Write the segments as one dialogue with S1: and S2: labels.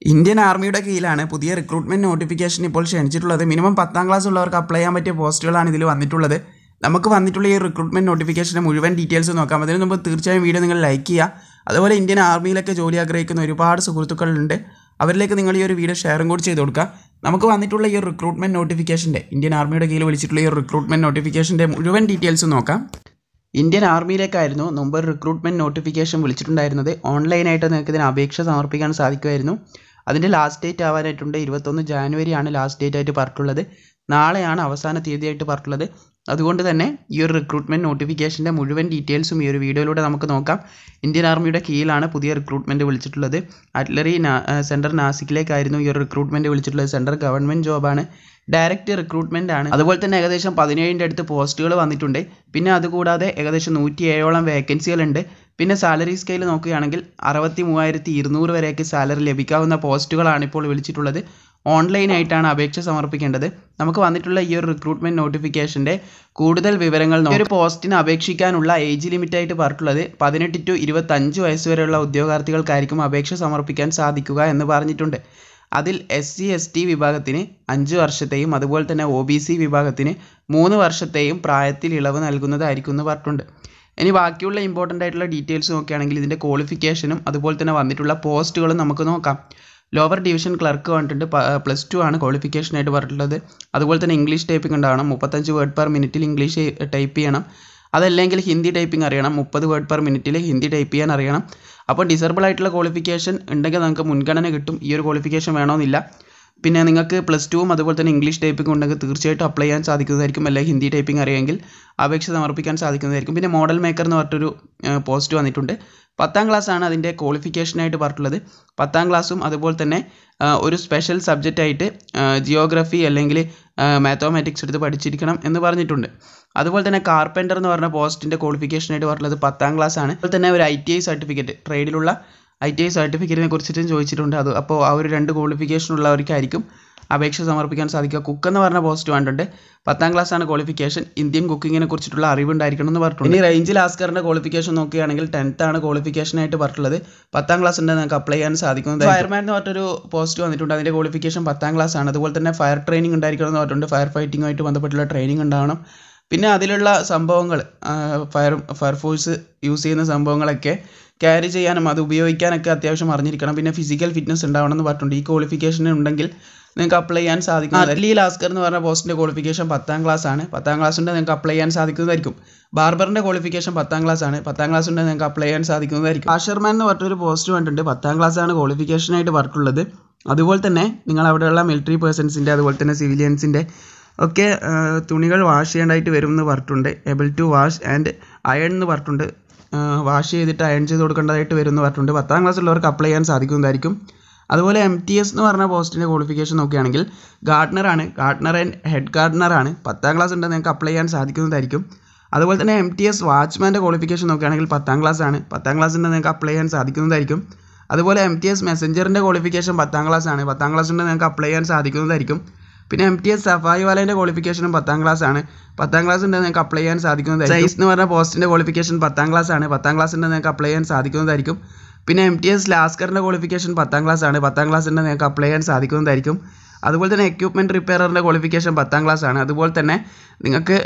S1: Indian ആർമിയുടെ കീഴിലാണ് പുതിയ റിക്രൂട്ട്മെന്റ് നോട്ടിഫിക്കേഷൻ ഇപ്പോൾ ക്ഷണിച്ചിട്ടുള്ളത് മിനിമം പത്താം ക്ലാസ് ഉള്ളവർക്ക് അപ്ലൈ ചെയ്യാൻ പറ്റിയ പോസ്റ്റുകളാണ് ഇതിൽ വന്നിട്ടുള്ളത് നമുക്ക് വന്നിട്ടുള്ള ഈ റിക്രൂട്ട്മെന്റ് നോട്ടിഫിക്കേഷൻ്റെ മുഴുവൻ ഡീറ്റെയിൽസ് നോക്കാം അതിന് മുമ്പ് തീർച്ചയായും വീഡിയോ നിങ്ങൾ ലൈക്ക് ചെയ്യുക അതുപോലെ ഇന്ത്യൻ ആർമിയിലൊക്കെ ജോലി ആഗ്രഹിക്കുന്ന ഒരുപാട് സുഹൃത്തുക്കളുണ്ട് അവരിലേക്ക് നിങ്ങൾ ഈ ഒരു വീഡിയോ ഷെയറും കൂടി ചെയ്ത് കൊടുക്കുക നമുക്ക് വന്നിട്ടുള്ള ഈ റിക്രൂട്ട്മെന്റ് നോട്ടിഫിക്കേഷൻ്റെ ഇന്ത്യൻ ആർമിയുടെ കീഴിൽ വിളിച്ചിട്ടുള്ള ഈ റിക്രൂട്ട്മെന്റ് നോട്ടിഫിക്കേഷൻ്റെ മുഴുവൻ ഡീറ്റെയിൽസ് നോക്കാം ഇന്ത്യൻ ആർമിയിലേക്കായിരുന്നു മുമ്പ് റിക്രൂട്ട്മെന്റ് നോട്ടിഫിക്കേഷൻ വിളിച്ചിട്ടുണ്ടായിരുന്നത് ഓൺലൈനായിട്ട് നിങ്ങൾക്ക് ഇതിന് അപേക്ഷ സമർപ്പിക്കാൻ സാധിക്കുമായിരുന്നു അതിൻ്റെ ലാസ്റ്റ് ഡേറ്റ് ആവാനായിട്ടുണ്ട് ഇരുപത്തൊന്ന് ജാനുവരിയാണ് ലാസ്റ്റ് ഡേറ്റ് ആയിട്ട് പറഞ്ഞിട്ടുള്ളത് നാളെയാണ് അവസാന തീയതിയായിട്ട് പറഞ്ഞിട്ടുള്ളത് അതുകൊണ്ട് തന്നെ ഈ ഒരു റിക്രൂട്ട്മെന്റ് നോട്ടിഫിക്കേഷൻ്റെ മുഴുവൻ ഡീറ്റെയിൽസും ഈ ഒരു വീഡിയോയിലൂടെ നമുക്ക് നോക്കാം ഇന്ത്യൻ ആർമിയുടെ കീഴിലാണ് പുതിയ റിക്രൂട്ട്മെന്റ് വിളിച്ചിട്ടുള്ളത് അറ്റ്ലറി സെൻറ്റർ നാസിക്കിലേക്കായിരുന്നു ഈ ഒരു റിക്രൂട്ട്മെന്റ് വിളിച്ചിട്ടുള്ളത് സെൻട്രൽ ഗവൺമെൻറ് ജോബാണ് ഡയറക്റ്റ് റിക്രൂട്ട്മെന്റ് ആണ് അതുപോലെ തന്നെ ഏകദേശം പതിനേഴിൻ്റെ അടുത്ത് പോസ്റ്റുകൾ വന്നിട്ടുണ്ട് പിന്നെ അതുകൂടാതെ ഏകദേശം നൂറ്റി ഏഴോളം വേക്കൻസികളുണ്ട് പിന്നെ സാലറി സ്കെയിൽ നോക്കുകയാണെങ്കിൽ അറുപത്തി മൂവായിരത്തി ഇരുന്നൂറ് വരെയൊക്കെ സാലറി ലഭിക്കാവുന്ന പോസ്റ്റുകളാണ് ഇപ്പോൾ വിളിച്ചിട്ടുള്ളത് ഓൺലൈനായിട്ടാണ് അപേക്ഷ സമർപ്പിക്കേണ്ടത് നമുക്ക് വന്നിട്ടുള്ള ഈ ഒരു റിക്രൂട്ട്മെന്റ് നോട്ടിഫിക്കേഷൻ്റെ കൂടുതൽ വിവരങ്ങൾ ഈ ഒരു പോസ്റ്റിന് അപേക്ഷിക്കാനുള്ള ഏജ് ലിമിറ്റായിട്ട് പറഞ്ഞിട്ടുള്ളത് പതിനെട്ട് ടു ഇരുപത്തഞ്ച് വയസ്സ് വരെയുള്ള ഉദ്യോഗാർത്ഥികൾക്കായിരിക്കും അപേക്ഷ സമർപ്പിക്കാൻ സാധിക്കുക എന്ന് പറഞ്ഞിട്ടുണ്ട് അതിൽ എസ് സി എസ് ടി വിഭാഗത്തിന് അഞ്ച് വർഷത്തെയും അതുപോലെ തന്നെ ഒ ബി സി വിഭാഗത്തിന് മൂന്ന് വർഷത്തെയും പ്രായത്തിൽ ഇളവ് നൽകുന്നതായിരിക്കും എന്ന് പറഞ്ഞിട്ടുണ്ട് ഇനി ബാക്കിയുള്ള ഇമ്പോർട്ടൻ്റ് ആയിട്ടുള്ള ഡീറ്റെയിൽസ് നോക്കുകയാണെങ്കിൽ ഇതിൻ്റെ ക്വാളിഫിക്കേഷനും അതുപോലെ തന്നെ വന്നിട്ടുള്ള പോസ്റ്റുകളും നമുക്ക് നോക്കാം ലോവർ ഡിവിഷൻ ക്ലർക്ക് പറഞ്ഞിട്ടുണ്ട് പ്ലസ് ടു ആണ് ക്വാളിഫിക്കേഷൻ ആയിട്ട് പറഞ്ഞിട്ടുള്ളത് അതുപോലെ തന്നെ ഇംഗ്ലീഷ് ടൈപ്പിംഗ് ഉണ്ടാവണം മുപ്പത്തഞ്ച് വേർഡ് പെർ മിനിറ്റിൽ ഇംഗ്ലീഷ് ടൈപ്പ് ചെയ്യണം അതല്ലെങ്കിൽ ഹിന്ദി ടൈപ്പിംഗ് അറിയണം മുപ്പത് വേർഡ് പെർ മിനിറ്റിൽ ഹിന്ദി ടൈപ്പ് ചെയ്യാൻ അറിയണം അപ്പോൾ ഡിസേബിൾ ആയിട്ടുള്ള ക്വാളിഫിക്കേഷൻ ഉണ്ടെങ്കിൽ നമുക്ക് മുൻഗണന കിട്ടും ഈ ഒരു ക്വാളിഫിക്കേഷൻ വേണമെന്നില്ല പിന്നെ നിങ്ങൾക്ക് പ്ലസ് ടുവും അതുപോലെ തന്നെ ഇംഗ്ലീഷ് ടൈപ്പിംഗ് ഉണ്ടെങ്കിൽ തീർച്ചയായിട്ടും അപ്ലൈ ചെയ്യാൻ സാധിക്കുന്നതായിരിക്കും അല്ലെങ്കിൽ ഹിന്ദി ടൈപ്പിംഗ് അറിയാമെങ്കിൽ അപേക്ഷ സമർപ്പിക്കാൻ സാധിക്കുന്നതായിരിക്കും പിന്നെ മോഡൽ മേക്കർ എന്ന് പറഞ്ഞിട്ടൊരു പോസ്റ്റ് വന്നിട്ടുണ്ട് പത്താം ക്ലാസ് ആണ് അതിൻ്റെ ക്വാളിഫിക്കേഷനായിട്ട് പറഞ്ഞിട്ടുള്ളത് പത്താം ക്ലാസ്സും അതുപോലെ തന്നെ ഒരു സ്പെഷ്യൽ സബ്ജക്റ്റ് ആയിട്ട് ജിയോഗ്രഫി അല്ലെങ്കിൽ മാത്തമാറ്റിക്സ് എടുത്ത് പഠിച്ചിരിക്കണം എന്ന് പറഞ്ഞിട്ടുണ്ട് അതുപോലെ തന്നെ കാർപ്പൻ്റർ എന്ന് പറഞ്ഞ പോസ്റ്റിൻ്റെ ക്വാളിഫിക്കേഷനായിട്ട് പറഞ്ഞിട്ടുള്ളത് പത്താം ക്ലാസ് ആണ് അതുപോലെ തന്നെ ഒരു ഐ ടി ഐ സർട്ടിഫിക്കറ്റ് ട്രേഡിലുള്ള ഐ ടി ഐ സർട്ടിഫിക്കറ്റിനെ കുറിച്ചിട്ടും ചോദിച്ചിട്ടുണ്ട് അത് അപ്പോൾ ആ ഒരു രണ്ട് ക്വാളിഫിക്കേഷൻ ഉള്ളവർക്കായിരിക്കും അപേക്ഷ സമർപ്പിക്കാൻ സാധിക്കുക കുക്ക് എന്ന് പറഞ്ഞ പോസ്റ്റ് വേണ്ടിട്ടുണ്ട് പത്താം ക്ലാസ് ആണ് ക്വാളിഫിക്കേഷൻ ഇന്ത്യൻ കുക്കിങ്ങിനെ കുറിച്ചിട്ടുള്ള അറിവുണ്ടായിരിക്കണം എന്ന് പറഞ്ഞിട്ടുണ്ട് ഇനി റേഞ്ചിൽ ആസ്കറിൻ്റെ ക്വാളിഫിക്കേഷൻ നോക്കുകയാണെങ്കിൽ ടെൻത്ത് ആണ് ക്വാളിഫിക്കേഷൻ ആയിട്ട് പറഞ്ഞിട്ടുള്ളത് പത്താം ക്ലാസ് ഉണ്ട് നിങ്ങൾക്ക് അപ്ലൈ ചെയ്യാൻ സാധിക്കുന്നത് ഫയർമാൻ എന്ന് പറഞ്ഞൊരു പോസ്റ്റ് വന്നിട്ടുണ്ട് അതിൻ്റെ ക്വാളിഫിക്കേഷൻ പത്താം ക്ലാസ് ആണ് അതുപോലെ തന്നെ ഫയർ ട്രെയിനിങ് ഉണ്ടായിരിക്കണം എന്ന് പറഞ്ഞിട്ടുണ്ട് ഫയർ ഫൈറ്റിങ്ങുമായിട്ട് ബന്ധപ്പെട്ടുള്ള ട്രെയിനിങ് ഉണ്ടാവണം പിന്നെ അതിലുള്ള സംഭവങ്ങൾ ഫയർ ഫയർഫോഴ്സ് യൂസ് ചെയ്യുന്ന സംഭവങ്ങളൊക്കെ ക്യാരി ചെയ്യാനും അത് ഉപയോഗിക്കാനൊക്കെ അത്യാവശ്യം അറിഞ്ഞിരിക്കണം പിന്നെ ഫിസിക്കൽ ഫിറ്റ്നസ് ഉണ്ടാവണം എന്ന് പറഞ്ഞിട്ടുണ്ട് ഈ ക്വാളിഫിക്കേഷൻ ഉണ്ടെങ്കിൽ നിങ്ങൾക്ക് അപ്ലൈ ചെയ്യാൻ സാധിക്കും അർലി ലാസ്കർ എന്ന് പറഞ്ഞ പോസ്റ്റിൻ്റെ ക്വാളിഫിക്കേഷൻ പത്താം ക്ലാസ് ആണ് പത്താം ക്ലാസ് ഉണ്ട് നിങ്ങൾക്ക് അപ്ലൈ ചെയ്യാൻ സാധിക്കുന്നതായിരിക്കും ബാർബറിൻ്റെ ക്വാളിഫിക്കേഷൻ പത്താം ക്ലാസ് ആണ് പത്താം ക്ലാസ് ഉണ്ട് നിങ്ങൾക്ക് അപ്ലൈ ചെയ്യാൻ സാധിക്കുന്നതായിരിക്കും ആഷർമാൻ എന്ന് പറഞ്ഞൊരു പോസ്റ്റ് കണ്ടിട്ടുണ്ട് പത്താം ക്ലാസ് ആണ് ക്വാളിഫിക്കേഷനായിട്ട് പറഞ്ഞിട്ടുള്ളത് അതുപോലെ തന്നെ നിങ്ങൾ അവിടെയുള്ള മിലിറ്ററി പേഴ്സൺസിൻ്റെ അതുപോലെ തന്നെ സിവിലിയൻസിൻ്റെ ഒക്കെ തുണികൾ വാഷ് ചെയ്യേണ്ടതായിട്ട് വരും എന്ന് പറഞ്ഞിട്ടുണ്ട് able to wash and iron എന്ന് പറഞ്ഞിട്ടുണ്ട് വാഷ് ചെയ്തിട്ട് അയൺ ചെയ്ത് കൊടുക്കേണ്ടതായിട്ട് വരും എന്ന് പറഞ്ഞിട്ടുണ്ട് പത്താം ക്ലാസ് ഉള്ളവർക്ക് അപ്ലൈ ചെയ്യാൻ സാധിക്കുന്നതായിരിക്കും അതുപോലെ എം ടി എസ് എന്ന് പറഞ്ഞ പോസ്റ്റിൻ്റെ ക്വാളിഫിക്കേഷൻ നോക്കുകയാണെങ്കിൽ ഗാർഡനറാണ് ഗാർഡനർ ആൻഡ് ഹെഡ് ഗാർഡനറാണ് പത്താം ക്ലാസ് ഉണ്ട് നിങ്ങൾക്ക് അപ്ലൈ ചെയ്യാൻ സാധിക്കുന്നതായിരിക്കും അതുപോലെ തന്നെ എം ടി എസ് വാച്ച്മാൻ്റെ ക്വാളിഫിക്കേഷൻ നോക്കുകയാണെങ്കിൽ പത്താം ക്ലാസ് ആണ് പത്താം ക്ലാസ് ഉണ്ട് നിങ്ങൾക്ക് അപ്ലൈ ചെയ്യാൻ സാധിക്കുന്നതായിരിക്കും അതുപോലെ എം ടി എസ് മെസ്സഞ്ചറിൻ്റെ ക്വാളിഫിക്കേഷൻ പത്താം ക്ലാസ് ആണ് പത്താം ക്ലാസ് ഉണ്ട് നിങ്ങൾക്ക് അപ്ലൈ ചെയ്യാൻ സാധിക്കുന്നതായിരിക്കും പിന്നെ എം ടി എസ് സഫായി വാലേൻ്റെ ക്വാളിഫിക്കേഷനും പത്താം ക്ലാസ് ആണ് പത്താം ക്ലാസ് ഉണ്ട് നിങ്ങൾക്ക് അപ്ലൈ ചെയ്യാൻ സാധിക്കുന്നതായിരിക്കും സൈസ് എന്ന് പറഞ്ഞ പോസ്റ്റിൻ്റെ ക്വാളിഫിക്കേഷൻ പത്താം ക്ലാസ് ആണ് പത്താം ക്ലാസ് ഉണ്ട് നിങ്ങൾക്ക് അപ്ലൈ ചെയ്യാൻ സാധിക്കുന്നതായിരിക്കും പിന്നെ എം ടി എസ് ലാസ്കറിൻ്റെ ക്വാളിഫിക്കേഷൻ പത്താം ക്ലാസ് ആണ് പത്താം ക്ലാസ് ഉണ്ട് നിങ്ങൾക്ക് അപ്ലൈ ചെയ്യാൻ സാധിക്കുന്നതായിരിക്കും അതുപോലെ തന്നെ എക്യുപ്മെൻറ്റ് റിപ്പയറിൻ്റെ ക്വാളിഫിക്കേഷൻ പത്താം ക്ലാസ് ആണ് അതുപോലെ തന്നെ നിങ്ങൾക്ക്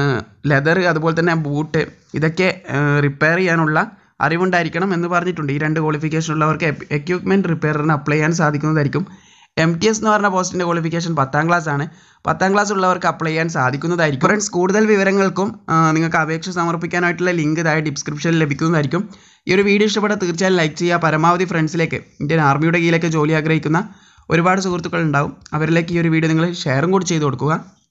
S1: ലെതർ അതുപോലെ തന്നെ ബൂട്ട് ഇതൊക്കെ റിപ്പയർ ചെയ്യാനുള്ള അറിവുണ്ടായിരിക്കണം എന്ന് പറഞ്ഞിട്ടുണ്ട് ഈ രണ്ട് ക്വാളിഫിക്കേഷൻ ഉള്ളവർക്ക് എക്യുപ്മെൻറ്റ് റിപ്പയറിന് അപ്ലൈ ചെയ്യാൻ സാധിക്കുന്നതായിരിക്കും എം ടി എസ് എന്ന് പറഞ്ഞ പോസ്റ്റിൻ്റെ ക്വാളിഫിക്കേഷൻ പത്താം ക്ലാസ് ആണ് പത്താം ക്ലാസ് ഉള്ളവർക്ക് അപ്ലൈ ചെയ്യാൻ സാധിക്കുന്നതായിരിക്കും ഫ്രണ്ട്സ് കൂടുതൽ വിവരങ്ങൾക്കും നിങ്ങൾക്ക് അപേക്ഷ സമർപ്പിക്കാനായിട്ടുള്ള ലിങ്ക് ഇതായി ഡിസ്ക്രിപ്ഷനിൽ ലഭിക്കുന്നതായിരിക്കും ഈ ഒരു വീഡിയോ ഇഷ്ടപ്പെട്ടാൽ തീർച്ചയായും ലൈക്ക് ചെയ്യുക പരമാവധി ഫ്രണ്ട്സിലേക്ക് ഇന്ത്യൻ ആർമിയുടെ കീഴിലേക്ക് ജോലി ആഗ്രഹിക്കുന്ന ഒരുപാട് സുഹൃത്തുക്കൾ ഉണ്ടാവും അവരിലേക്ക് ഈ ഒരു വീഡിയോ നിങ്ങൾ ഷെയറും കൂടി ചെയ്ത് കൊടുക്കുക